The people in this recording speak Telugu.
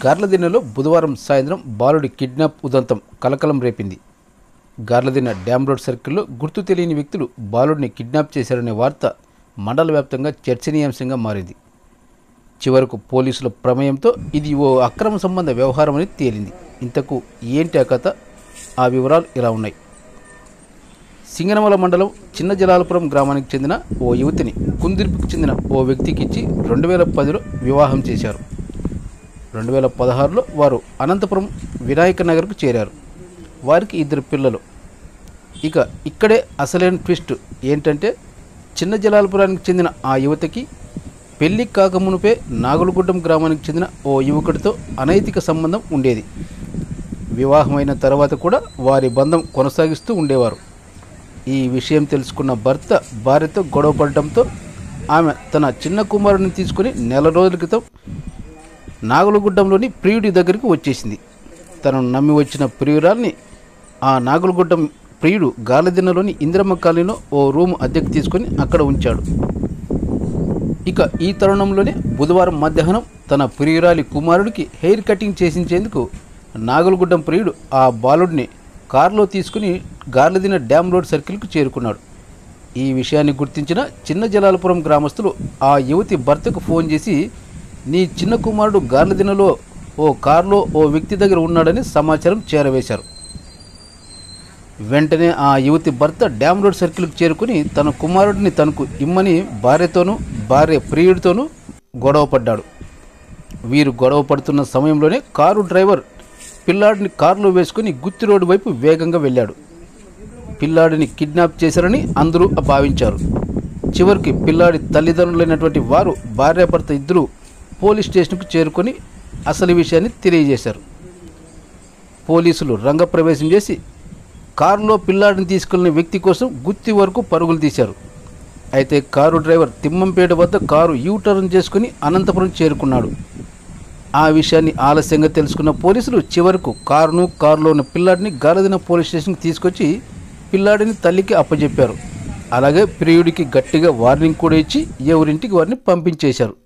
గార్లదిన్నెలో బుధవారం సాయంత్రం బాలుడి కిడ్నాప్ ఉదంతం కలకలం రేపింది గార్లదిన్న డ్యామ్ రోడ్ సర్కిల్లో గుర్తు తెలియని వ్యక్తులు బాలుడిని కిడ్నాప్ చేశారనే వార్త మండల వ్యాప్తంగా చర్చనీయాంశంగా మారింది చివరకు పోలీసుల ప్రమేయంతో ఇది ఓ అక్రమ సంబంధ వ్యవహారమని తేలింది ఇంతకు ఏంటి ఆ కథ ఆ వివరాలు ఇలా ఉన్నాయి సింగనమల మండలం చిన్న జలాలపురం గ్రామానికి చెందిన ఓ యువతిని కుందిర్పుకు చెందిన ఓ వ్యక్తికి ఇచ్చి రెండు వేల పదిలో వివాహం చేశారు రెండు వేల పదహారులో వారు అనంతపురం వినాయక నగర్కు చేరారు వారికి ఇద్దరు పిల్లలు ఇక ఇక్కడే అసలైన ట్విస్ట్ ఏంటంటే చిన్న జలాలపురానికి చెందిన ఆ యువతికి పెళ్లి కాకమునుపే నాగులగుడ్డం గ్రామానికి చెందిన ఓ యువకుడితో అనైతిక సంబంధం ఉండేది వివాహమైన తర్వాత కూడా వారి బంధం కొనసాగిస్తూ ఉండేవారు ఈ విషయం తెలుసుకున్న భర్త భార్యతో గొడవ పడటంతో ఆమె తన చిన్న కుమారుని తీసుకుని నెల రోజుల క్రితం నాగులగుడ్డంలోని ప్రియుడి దగ్గరికి వచ్చేసింది తనను నమ్మి వచ్చిన ప్రియురాల్ని ఆ నాగులగుడ్డం ప్రియుడు గాలిదిన్నలోని ఇందిరమ్మ కాలనీలో ఓ రూమ్ అద్దెకు తీసుకొని అక్కడ ఉంచాడు ఇక ఈ తరుణంలోనే బుధవారం మధ్యాహ్నం తన ప్రియురాలి కుమారుడికి హెయిర్ కటింగ్ చేసించేందుకు నాగులగుడ్డం ప్రియుడు ఆ బాలుడిని కారులో తీసుకుని గార్లదిన డ్యామ్ రోడ్ సర్కిల్కు చేరుకున్నాడు ఈ విషయాన్ని గుర్తించిన చిన్న జలాలపురం గ్రామస్తులు ఆ యువతి భర్తకు ఫోన్ చేసి నీ చిన్న కుమారుడు గార్లదినలో ఓ కారులో ఓ వ్యక్తి దగ్గర ఉన్నాడని సమాచారం చేరవేశారు వెంటనే ఆ యువతి భర్త డ్యామ్ రోడ్ సర్కిల్కి చేరుకుని తన కుమారుడిని తనకు ఇమ్మని భార్యతోనూ భార్య ప్రియుడితోనూ గొడవ పడ్డాడు వీరు గొడవ పడుతున్న సమయంలోనే కారు డ్రైవర్ పిల్లాడిని కారులో వేసుకుని గుత్తి రోడ్డు వైపు వేగంగా వెళ్ళాడు పిల్లాడిని కిడ్నాప్ చేశారని అందరూ భావించారు చివరికి పిల్లాడి తల్లిదండ్రులైనటువంటి వారు భార్యాభర్త ఇద్దరు పోలీస్ స్టేషన్కు చేరుకొని అసలు విషయాన్ని తెలియజేశారు పోలీసులు రంగప్రవేశం చేసి కారులో పిల్లాడిని తీసుకెళ్లిన వ్యక్తి కోసం గుత్తి వరకు పరుగులు తీశారు అయితే కారు డ్రైవర్ తిమ్మంపేట వద్ద కారు యూటర్న్ చేసుకుని అనంతపురం చేరుకున్నాడు ఆ విషయాన్ని ఆలస్యంగా తెలుసుకున్న పోలీసులు చివరకు కారును కారులో ఉన్న పిల్లాడిని గాలదిన పోలీస్ స్టేషన్కి తీసుకొచ్చి పిల్లాడిని తల్లికి అప్పజెప్పారు అలాగే ప్రియుడికి గట్టిగా వార్నింగ్ కూడా ఇచ్చి ఎవరింటికి వారిని పంపించేశారు